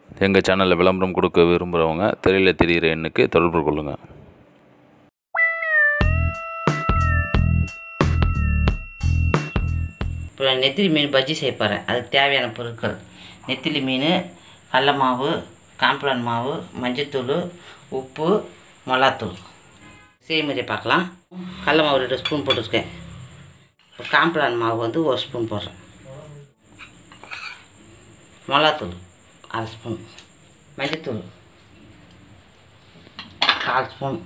எங்கள் சேனலில் விளம்பரம் கொடுக்க விரும்புகிறவங்க திரையில் தெரிகிற எண்ணுக்கு தொடர்பு கொள்ளுங்கள் இப்போ நெத்திலி மீன் பஜ்ஜி செய்ய போகிறேன் அதுக்கு தேவையான பொருட்கள் நெத்திலி மீன் கடல மாவு காம்ப்ளான் மாவு மஞ்சத்தூள் உப்பு மிளகாத்தூள் செய்முறையை பார்க்கலாம் கடல மாவு ரெண்டு ஸ்பூன் போட்டிருக்கேன் இப்போ காம்ப்ளான் மாவு வந்து ஒரு ஸ்பூன் போடுறேன் மிளகாத்தூள் அரை ஸ்பூன் மஞ்சத்தூள் கால் ஸ்பூன்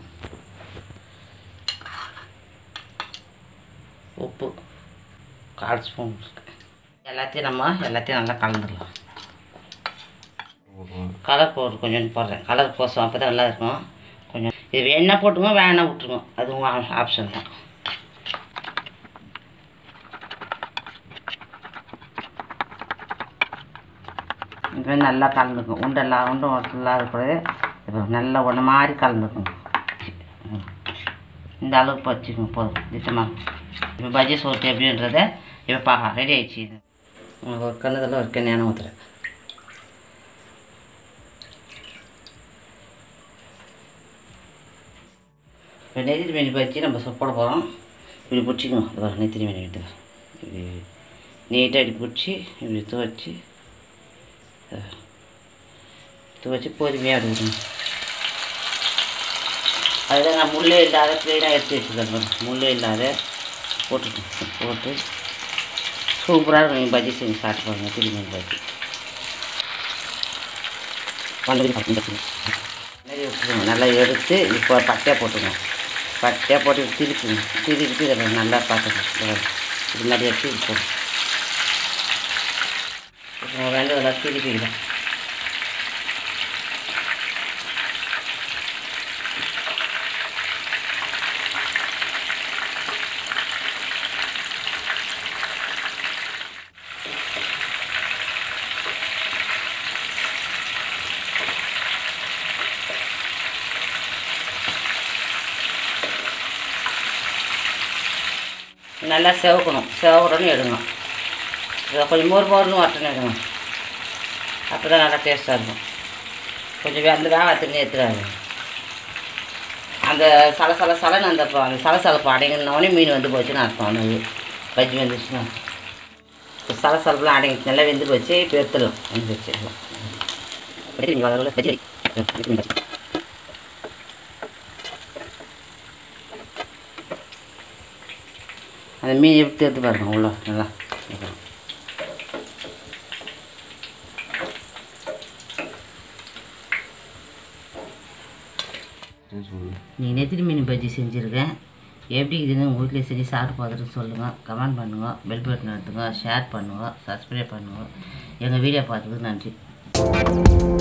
உப்பு கால் ஸ்பூன் எல்லாத்தையும் நம்ம எல்லாத்தையும் நல்லா கலந்துடலாம் கலர் பவுடர் கொஞ்சம் போடுறேன் கலர் கோசம் அப்போ தான் நல்லா இருக்கும் கொஞ்சம் இது வேணா போட்டுங்க வேணா விட்டுருங்க அது உங்கள் ஆப்ஷன் தான் இப்போ நல்லா கலந்துக்கும் உண்டெல்லாம் உண்டும் ஒட்டலாம் இருக்கக்கூடாது இப்போ நல்லா ஒன்று மாதிரி கலந்துக்குங்க ம். இந்த அளவுக்கு வச்சுக்கோங்க போதும் திட்டமாக இப்போ பஜ்ஜி சோறு எப்படின்றத இப்போ பார்க்கலாம் ரெடி ஆயிடுச்சு இது உங்களுக்கு ஒரு கண்ணுதெல்லாம் ஒரு கண்ணு ஊற்றுறேன் இப்போ நெத்திரி மீன் பஜ்ஜி நம்ம சொ- போட போகிறோம் இப்படி பிடிச்சிக்கணும் இது வர நெத்திரி மீன் எடுத்து இப்படி நீட்டாக இப்படி பிடிச்சி இப்படி துவச்சி துவச்சி பொறுமையாக எடுக்கணும் அதுதான் நான் முள்ளே இல்லாத க்ளீனாக எடுத்து வச்சுருக்கேன் பாருங்க. முள்ளே இல்லாத போட்டுட்டேன் போட்டு சூப்பராக இருக்கும் நீங்கள் பஜ்ஜி செஞ்சு சாப்பிட்டு பாருங்க திரும்பி மீன் பஜ்ஜி பல்லவி நிறைய விட்டுருங்க நல்லா எடுத்து இப்போ பட்டையாக போட்டுருங்க பட்டையாக போட்டு திருப்பிங்க திருப்பிட்டு இதில் நல்லா பார்த்துங்க இது மாதிரி எடுத்து இது போடும் இப்போ வேண்டதெல்லாம் திருப்பிக்கலாம் நல்லா செவக்கணும் செவக்கணும்னு எடுங்க இதை கொஞ்சம் மோர் மோர்னு வரட்டுன்னு எடுங்க அப்போ தான் நல்லா டேஸ்ட்டாக இருக்கும் கொஞ்சம் வே- அந்த வேகத்துலேருந்து எடுத்துடாது அந்த சல சல சலன்னு அந்த ப- அந்த சலசலப்பு அடங்கினோடனே மீன் வந்து போச்சுன்னு அர்த்தம் அந்த பஜ்ஜி வந்துச்சுன்னா இப்போ சலசலப்புலாம் அடங்கி நல்லா வெந்து போச்சு இப்போ எடுத்துடலாம் வெந்து வச்சிடலாம் அந்த மீன் எப்படி எடுத்து பாருங்க உள்ள நல்லா இருக்கும். நீ நெத்திரி மீன் பஜ்ஜி செஞ்சுருக்கேன் எப்படி இதுன்னு உங்கள் வீட்டில் செஞ்சு சாப்பிட்டு பார்த்துட்டு சொல்லுங்கள் கமெண்ட் பண்ணுங்கள் பெல் பட்டன் எடுத்துங்க ஷேர் பண்ணுங்கள் சப்ஸ்கிரைப் பண்ணுங்கள் எங்கள் வீடியோ பார்த்ததுக்கு நன்றி